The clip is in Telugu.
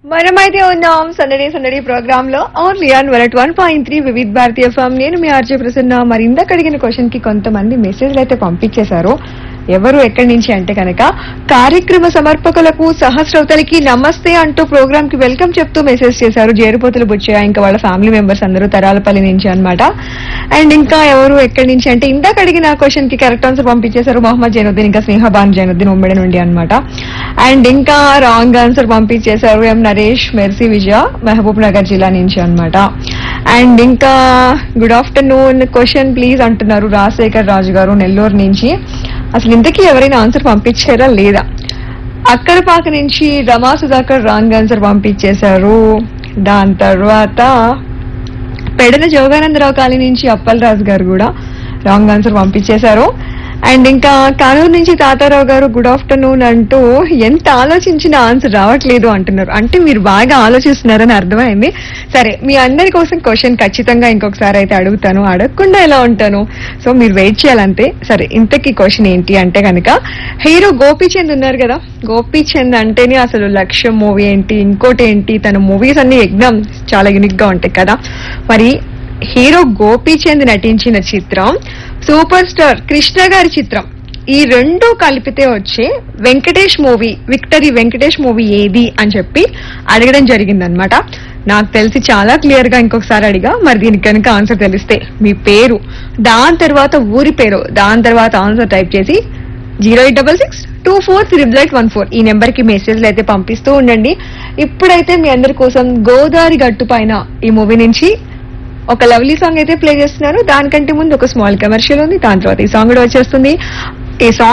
మనమైతే ఉన్నాం సందడి సందడి ప్రోగ్రామ్ లో only on one one point three Vividh Bharatiya ఫామ్ నేను మీ ఆర్జే ప్రసన్న మరి ఇందాక అడిగిన క్వశ్చన్ కి కొంతమంది మెసేజ్లు అయితే పంపించేశారు ఎవరు ఎక్కడి నుంచి అంటే కనుక కార్యక్రమ సమర్పకులకు సహస్రవతలకి నమస్తే అంటూ ప్రోగ్రామ్ కి వెల్కమ్ చెప్తూ మెసేజ్ చేశారు జేరుపోతులు బుచ్చయ్య ఇంకా వాళ్ళ ఫ్యామిలీ మెంబర్స్ అందరూ తరాలపల్లి నుంచి అన్నమాట అండ్ ఇంకా ఎవరు ఎక్కడి నుంచి అంటే ఇందాక అడిగిన క్వశ్చన్ కి కరెక్ట్ ఆన్సర్ పంపించేశారు మొహమ్మద్ జైనుద్దీన్ ఇంకా స్నేహబాన్ జైనుద్దీన్ ఉమ్మడి నుండి అన్నమాట అండ్ ఇంకా రాంగ్ ఆన్సర్ పంపించేశారు M Naresh Mercy Vijaya Mahabubnagar జిల్లా నుంచి అన్నమాట అండ్ ఇంకా గుడ్ ఆఫ్టర్నూన్ క్వశ్చన్ ప్లీజ్ అంటున్నారు రాజశేఖర్ రాజు గారు నెల్లూరు నుంచి అసలు ఇంతకీ ఎవరైనా ఆన్సర్ పంపించారా లేదా అక్కడపాక నుంచి రమా సుధాకర్ రాంగ్ ఆన్సర్ పంపించేశారు దాని తర్వాత పెడల జోగానందరావు కాలనీ నుంచి అప్పలరాజు గారు కూడా రాంగ్ ఆన్సర్ పంపించేశారు అండ్ ఇంకా కానూరు నుంచి తాతారావు గారు గుడ్ ఆఫ్టర్నూన్ అంటూ ఎంత ఆలోచించిన ఆన్సర్ రావట్లేదు అంటున్నారు అంటే మీరు బాగా ఆలోచిస్తున్నారని అర్థమైంది సరే మీ అందరి కోసం క్వశ్చన్ ఖచ్చితంగా ఇంకొకసారి అయితే అడుగుతాను అడగకుండా ఎలా ఉంటాను సో మీరు వెయిట్ చేయాలంతే సరే ఇంతకీ క్వశ్చన్ ఏంటి అంటే కనుక హీరో గోపీచంద్ ఉన్నారు కదా గోపీచంద్ అంటేనే అసలు లక్ష్యం మూవీ ఏంటి ఇంకోటి ఏంటి తన మూవీస్ అన్ని ఎగ్జామ్ చాలా యూనిక్ గా ఉంటాయి కదా మరి హీరో గోపీచంద్ నటించిన చిత్రం సూపర్ స్టార్ కృష్ణ గారి చిత్రం ఈ రెండు కలిపితే వచ్చే Venkatesh movie victory Venkatesh movie ఏది అని చెప్పి అడగడం జరిగిందనమాట నాకు తెలిసి చాలా క్లియర్ గా ఇంకొకసారి అడిగా మరి దీనికి కనుక ఆన్సర్ తెలిస్తే మీ పేరు దాని తర్వాత ఊరి పేరు దాని తర్వాత ఆన్సర్ టైప్ చేసి zero eight double six two four triple eight one four ఈ నెంబర్ కి మెసేజ్లు అయితే పంపిస్తూ ఉండండి ఇప్పుడైతే మీ అందరి కోసం గోదావరి గట్టు పైన ఈ మూవీ నుంచి ఒక లవ్లీ సాంగ్ అయితే ప్లే చేస్తున్నారు దానికంటే ముందు ఒక స్మాల్ కమర్షియల్ ఉంది దాని తర్వాత ఈ సాంగ్ కూడా వచ్చేస్తుంది ఈ సాంగ్